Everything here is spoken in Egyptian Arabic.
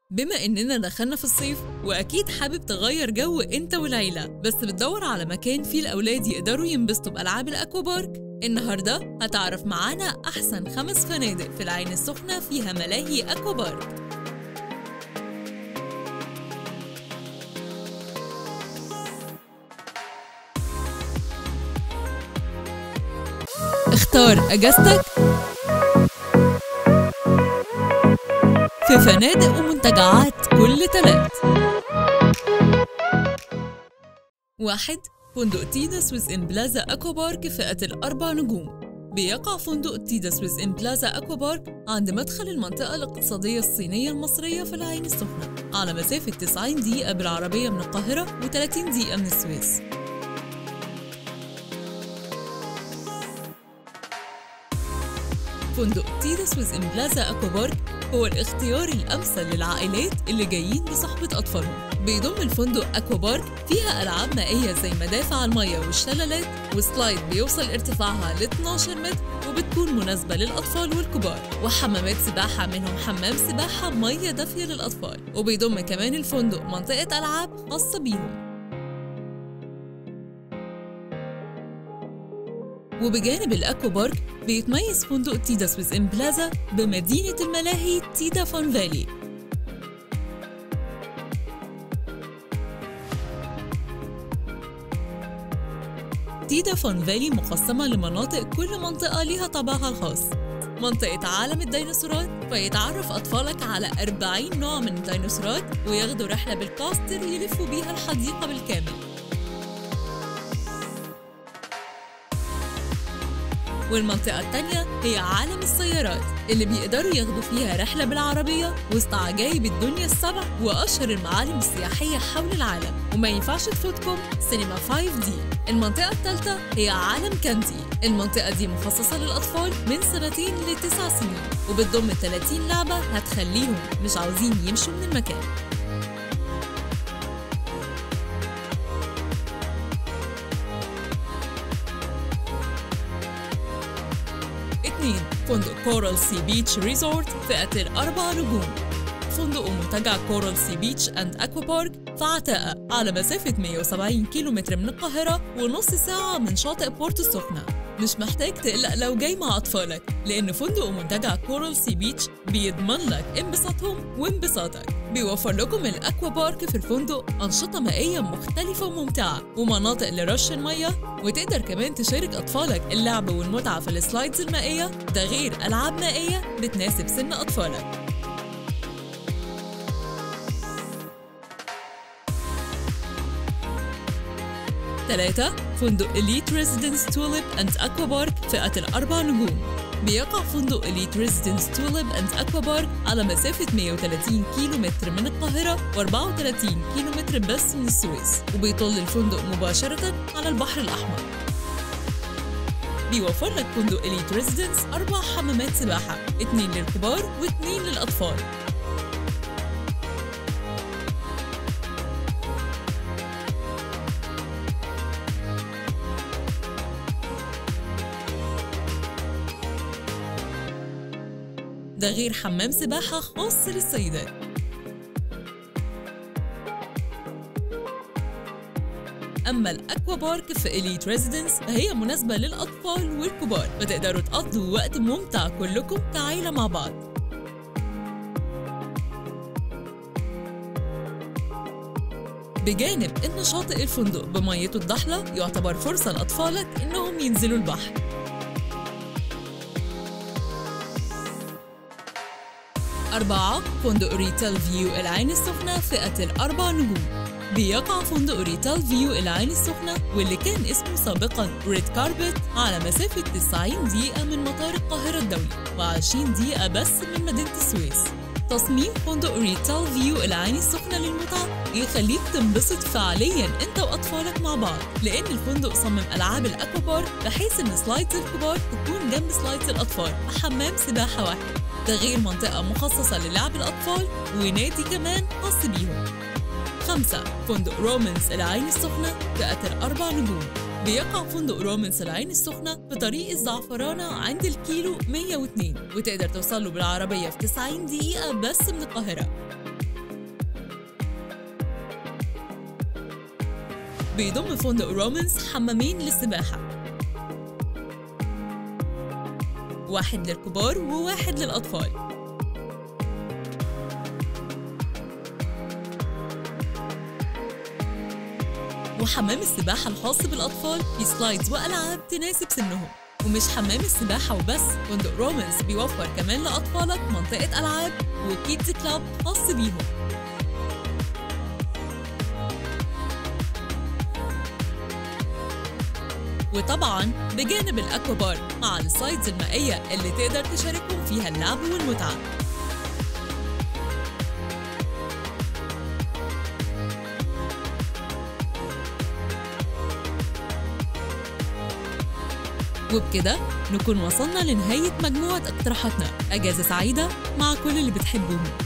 بما إننا دخلنا في الصيف وأكيد حابب تغير جو أنت والعيلة بس بتدور على مكان فيه الأولاد يقدروا ينبسطوا بألعاب الأكوا بارك النهاردة هتعرف معانا أحسن خمس فنادق في العين السخنة فيها ملاهي أكوا بارك اختار أجازتك في فنادق ومنتجعات كل تلات واحد فندق تيدا سويس إن بلازا أكوا بارك فئة الأربع نجوم بيقع فندق تيدا سويس إن بلازا أكوا بارك عند مدخل المنطقة الاقتصادية الصينية المصرية في العين السخنة على مسافة 90 دقيقة بالعربية من القاهرة و30 دقيقة من السويس فندق تيدا سويس إن بلازا أكوا بارك هو الاختيار الأمثل للعائلات اللي جايين بصحبة أطفالهم بيضم الفندق أكوا بارك فيها ألعاب مائية زي مدافع المية والشلالات وسلايد بيوصل ارتفاعها ل 12 متر وبتكون مناسبة للأطفال والكبار وحمامات سباحة منهم حمام سباحة مية دافية للأطفال وبيضم كمان الفندق منطقة ألعاب خاصة بيهم وبجانب الأكوا بارك بيتميز فندق تيدا سويس إن بلازا بمدينة الملاهي تيدا فون فالي تيدا فون فالي مقسمة لمناطق كل منطقة ليها طابعها الخاص منطقة عالم الديناصورات فيتعرف أطفالك على 40 نوع من الديناصورات وياخدوا رحلة بالكاستر يلفوا بيها الحديقة بالكامل والمنطقة التانية هي عالم السيارات اللي بيقدروا ياخدوا فيها رحلة بالعربية وسط عجايب الدنيا السبع وأشهر المعالم السياحية حول العالم وما ينفعش تفوتكم سينما 5D المنطقة الثالثة هي عالم كاندي المنطقة دي مخصصة للأطفال من سنتين لتسع سنين وبتضم 30 لعبة هتخليهم مش عاوزين يمشوا من المكان اتنين فندق كورال سي بيتش ريزورت فئة الأربع نجوم فندق ومنتجع كورال سي بيتش أند أكوا بارك في عتاقة على مسافة 170 كيلومتر من القاهرة ونص ساعة من شاطئ بورتو السخنة مش محتاج تقلق لو جاي مع أطفالك لأن فندق ومنتجع كورال سي بيتش بيضمن لك انبساطهم وانبساطك بيوفر لكم الأكوا بارك في الفندق أنشطة مائية مختلفة وممتعة ومناطق لرش المية وتقدر كمان تشارك أطفالك اللعب والمتعة في السلايدز المائية ده غير ألعاب مائية بتناسب سن أطفالك ثلاثة فندق إليت ريزيدنس توليب أند أكوا بارك فئة الأربع نجوم بيقع فندق إليت ريزيدنس توليب أند أكوا بارك على مسافة 130 كيلو متر من القاهرة و34 كيلو متر بس من السويس وبيطل الفندق مباشرة على البحر الأحمر بيوفر لك فندق إليت ريزيدنس أربع حمامات سباحة اتنين للكبار واتنين للأطفال ده غير حمام سباحة خاص للسيدات أما الأكوا بارك في إليت ريزيدنس فهي مناسبة للأطفال والكبار فتقدروا تقضوا وقت ممتع كلكم كعيلة مع بعض بجانب إن شاطئ الفندق بميته الضحلة يعتبر فرصة لأطفالك إنهم ينزلوا البحر أربعة فندق ريتال فيو العين السخنة فئة الأربع نجوم بيقع فندق ريتال فيو العين السخنة واللي كان اسمه سابقا ريد كاربت على مسافة 90 دقيقة من مطار القاهرة الدولي و20 دقيقة بس من مدينة السويس تصميم فندق ريتال فيو العين السخنة للمتعة يخليك تنبسط فعليا انت واطفالك مع بعض لان الفندق صمم العاب الاكوا بارك بحيث ان سلايدز الكبار تكون جنب سلايدز الاطفال وحمام سباحه واحد ده غير منطقة مخصصة للعب الأطفال ونادي كمان خاص بيهم خمسة فندق رومانس العين السخنة فئة الأربع نجوم بيقع فندق رومانس العين السخنة في طريق الزعفرانة عند الكيلو 102 وتقدر توصل له بالعربية في 90 دقيقة بس من القاهرة بيضم فندق رومانس حمامين للسباحة واحد للكبار وواحد للأطفال وحمام السباحة الخاص بالأطفال فيه سلايدز وألعاب تناسب سنهم ومش حمام السباحة وبس فندق رومانس بيوفر كمان لأطفالك منطقة ألعاب وكيدز كلاب خاص بيهم وطبعا بجانب الاكوا بارك مع السايدز المائيه اللي تقدر تشاركهم فيها اللعب والمتعه وبكده نكون وصلنا لنهاية مجموعة اقتراحاتنا أجازة سعيدة مع كل اللي بتحبوهم